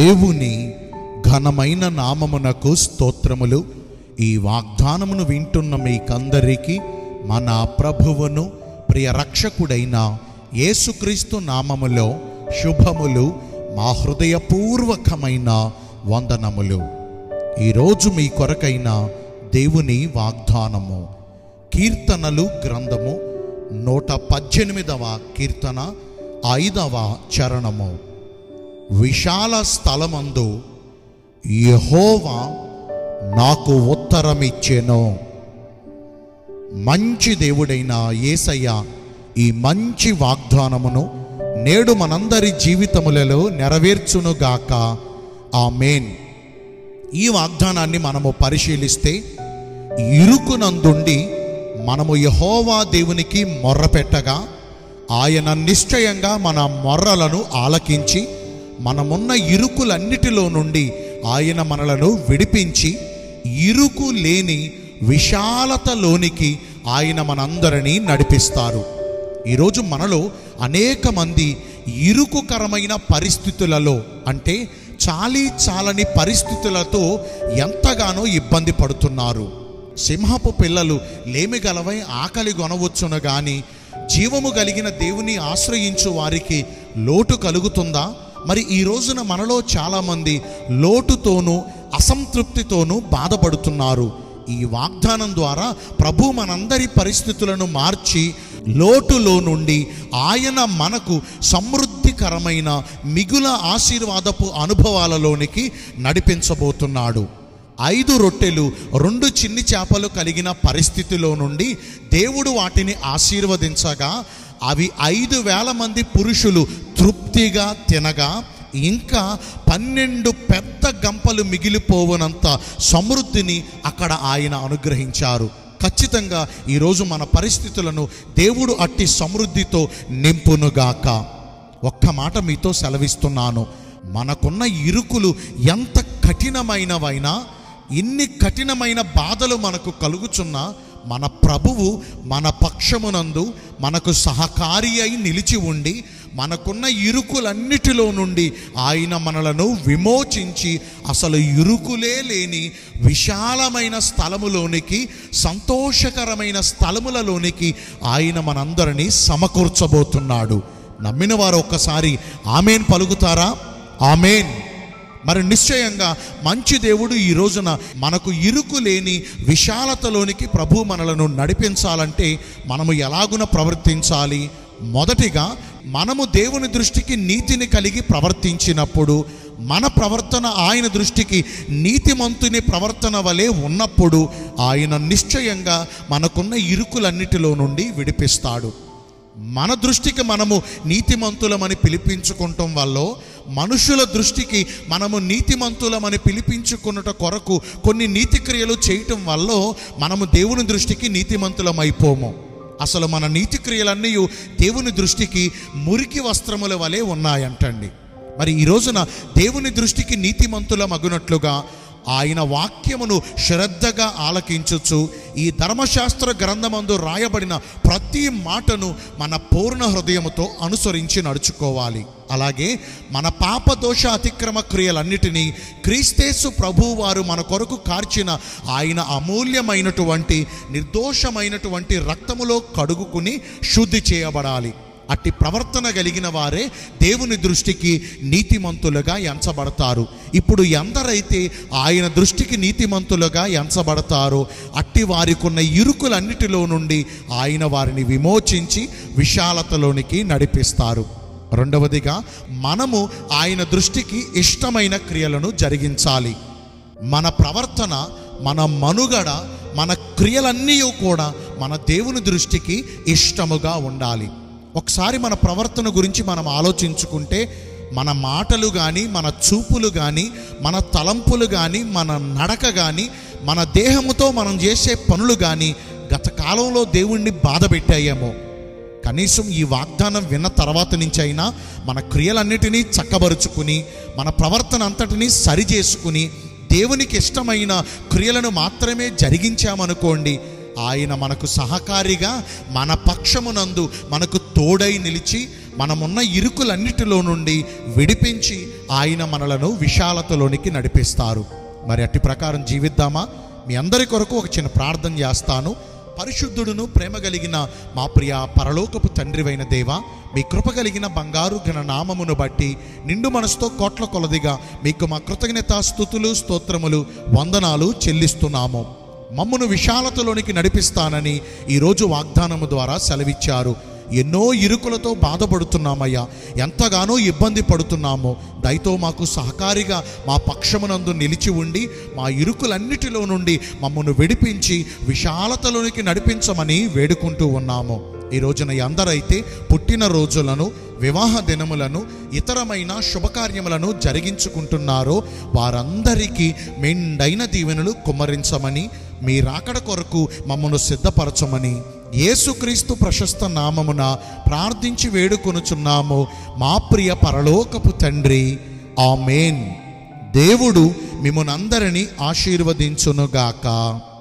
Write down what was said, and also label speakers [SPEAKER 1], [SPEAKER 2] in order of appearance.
[SPEAKER 1] దేవుని ఘనమైన నామమునకు స్తోత్రములు ఈ వాగ్దానమును వింటున్న మీకందరికీ మన ప్రభువును ప్రియ రక్షకుడైన యేసుక్రీస్తు నామములో శుభములు మా హృదయపూర్వకమైన వందనములు ఈరోజు మీ కొరకైన దేవుని వాగ్దానము కీర్తనలు గ్రంథము నూట పద్దెనిమిదవ కీర్తన ఐదవ చరణము విశాల స్థలమందు యెహోవా నాకు ఉత్తరమిచ్చెను మంచి దేవుడైన యేసయ్య ఈ మంచి వాగ్దానమును నేడు మనందరి జీవితములలో నెరవేర్చునుగాక ఆమేన్ ఈ వాగ్దానాన్ని మనము పరిశీలిస్తే ఇరుకునందుండి మనము యహోవా దేవునికి మొర్రపెట్టగా ఆయన నిశ్చయంగా మన మొర్రలను ఆలకించి మనమున్న ఇరుకులన్నిటిలో నుండి ఆయన మనలను విడిపించి ఇరుకు లేని విశాలతలోనికి ఆయన మనందరినీ నడిపిస్తారు ఈరోజు మనలో అనేక మంది ఇరుకుకరమైన పరిస్థితులలో అంటే చాలీ చాలని పరిస్థితులతో ఎంతగానో ఇబ్బంది పడుతున్నారు సింహపు పిల్లలు లేమి గలవై ఆకలి గొనవచ్చును గాని జీవము కలిగిన దేవుని ఆశ్రయించు వారికి లోటు కలుగుతుందా మరి ఈ రోజున మనలో చాలామంది లోటుతోనూ అసంతృప్తితోనూ బాధపడుతున్నారు ఈ వాగ్దానం ద్వారా ప్రభు మనందరి పరిస్థితులను మార్చి లోటులో నుండి ఆయన మనకు సమృద్ధికరమైన మిగుల ఆశీర్వాదపు అనుభవాలలోనికి నడిపించబోతున్నాడు ఐదు రొట్టెలు రెండు చిన్ని చేపలు కలిగిన పరిస్థితిలో నుండి దేవుడు వాటిని ఆశీర్వదించగా అవి ఐదు వేల మంది పురుషులు తృప్తిగా తినగా ఇంకా పన్నెండు పెద్ద గంపలు మిగిలిపోవనంత సమృద్ధిని అక్కడ ఆయన అనుగ్రహించారు ఖచ్చితంగా ఈరోజు మన పరిస్థితులను దేవుడు అట్టి సమృద్ధితో నింపునుగాక ఒక్క మాట మీతో సెలవిస్తున్నాను మనకున్న ఇరుకులు ఎంత కఠినమైనవైనా ఎన్ని కఠినమైన బాధలు మనకు కలుగుచున్నా మన ప్రభువు మన పక్షమునందు మనకు సహకారి అయి నిలిచి ఉండి మనకున్న ఇరుకులన్నిటిలో నుండి ఆయన మనలను విమోచించి అసలు ఇరుకులే లేని విశాలమైన స్థలములోనికి సంతోషకరమైన స్థలములలోనికి ఆయన మనందరినీ సమకూర్చబోతున్నాడు నమ్మిన వారు ఒక్కసారి ఆమెన్ పలుకుతారా ఆమెన్ మరి నిశ్చయంగా మంచి దేవుడు ఈ రోజున మనకు ఇరుకు లేని విశాలతలోనికి ప్రభు మనలను నడిపించాలంటే మనము ఎలాగున ప్రవర్తించాలి మొదటిగా మనము దేవుని దృష్టికి నీతిని కలిగి ప్రవర్తించినప్పుడు మన ప్రవర్తన ఆయన దృష్టికి నీతిమంతుని ప్రవర్తన వలె ఉన్నప్పుడు ఆయన నిశ్చయంగా మనకున్న ఇరుకులన్నిటిలో నుండి విడిపిస్తాడు మన దృష్టికి మనము నీతిమంతులమని పిలిపించుకుంటాం వల్ల మనుషుల దృష్టికి మనము నీతిమంతులమని పిలిపించుకున్నట కొరకు కొన్ని నీతి క్రియలు చేయటం వల్ల మనము దేవుని దృష్టికి నీతిమంతులమైపోము అసలు మన నీతి క్రియలన్నీ దేవుని దృష్టికి మురికి వస్త్రముల వలె ఉన్నాయంటండి మరి ఈ రోజున దేవుని దృష్టికి నీతిమంతుల మగునట్లుగా ఆయన వాక్యమును శ్రద్ధగా ఆలకించచ్చు ఈ ధర్మశాస్త్ర గ్రంథమందు రాయబడిన ప్రతి మాటను మన పూర్ణ హృదయముతో అనుసరించి నడుచుకోవాలి అలాగే మన పాప దోష అతిక్రమ క్రియలన్నిటినీ క్రీస్తేసు ప్రభువు వారు మన కొరకు కార్చిన ఆయన అమూల్యమైనటువంటి నిర్దోషమైనటువంటి రక్తములో కడుగుకుని శుద్ధి చేయబడాలి అట్టి ప్రవర్తన కలిగిన వారే దేవుని దృష్టికి నీతిమంతులుగా ఎంచబడతారు ఇప్పుడు ఎందరైతే ఆయన దృష్టికి నీతిమంతులుగా ఎంచబడతారో అట్టి వారికున్న ఇరుకులన్నిటిలో నుండి ఆయన వారిని విమోచించి విశాలతలోనికి నడిపిస్తారు రెండవదిగా మనము ఆయన దృష్టికి ఇష్టమైన క్రియలను జరిగించాలి మన ప్రవర్తన మన మనుగడ మన క్రియలన్నీ కూడా మన దేవుని దృష్టికి ఇష్టముగా ఉండాలి ఒకసారి మన ప్రవర్తన గురించి మనం ఆలోచించుకుంటే మన మాటలు కానీ మన చూపులు కానీ మన తలంపులు కానీ మన నడక కానీ మన దేహముతో మనం చేసే పనులు కానీ గత కాలంలో దేవుణ్ణి బాధ పెట్టాయేమో కనీసం ఈ వాగ్దానం విన్న తర్వాత నుంచి అయినా మన క్రియలన్నిటినీ చక్కబరుచుకుని మన ప్రవర్తన అంతటినీ సరి చేసుకుని దేవునికి ఇష్టమైన క్రియలను మాత్రమే జరిగించామనుకోండి ఆయన మనకు సహకారిగా మన పక్షమునందు మనకు తోడై నిలిచి మనమున్న ఇరుకులన్నిటిలో నుండి విడిపించి ఆయన మనలను విశాలతలోనికి నడిపిస్తారు మరి అట్టి ప్రకారం జీవిద్దామా మీ అందరి కొరకు ఒక చిన్న ప్రార్థన చేస్తాను పరిశుద్ధుడును ప్రేమ కలిగిన మా ప్రియ పరలోకపు తండ్రివైన దేవ మీ కృప కలిగిన బంగారు ఘన నామమును బట్టి నిండు మనసుతో కోట్ల కొలదిగా మీకు మా కృతజ్ఞత స్థుతులు స్తోత్రములు వందనాలు చెల్లిస్తున్నాము మమ్మను విశాలతలోనికి నడిపిస్తానని ఈరోజు వాగ్దానము ద్వారా సెలవిచ్చారు ఎన్నో ఇరుకులతో బాధపడుతున్నామయ్యా ఎంతగానో ఇబ్బంది పడుతున్నామో దయతో మాకు సహకారిగా మా పక్షమునందు నిలిచి ఉండి మా ఇరుకులన్నిటిలో నుండి మమ్మను విడిపించి విశాలతలోనికి నడిపించమని వేడుకుంటూ ఉన్నాము ఈ రోజున ఎందరైతే పుట్టిన రోజులను వివాహ దినములను ఇతరమైన శుభకార్యములను జరిగించుకుంటున్నారో వారందరికీ మెండైన దీవెనలు కుమ్మరించమని మీ రాకడ కొరకు మమ్మను సిద్ధపరచమని యేసుక్రీస్తు ప్రశస్త నామమున ప్రార్థించి వేడుకొనుచున్నాము మా ప్రియ పరలోకపు తండ్రి ఆమేన్ దేవుడు మిమ్మల్ని అందరినీ ఆశీర్వదించునుగాక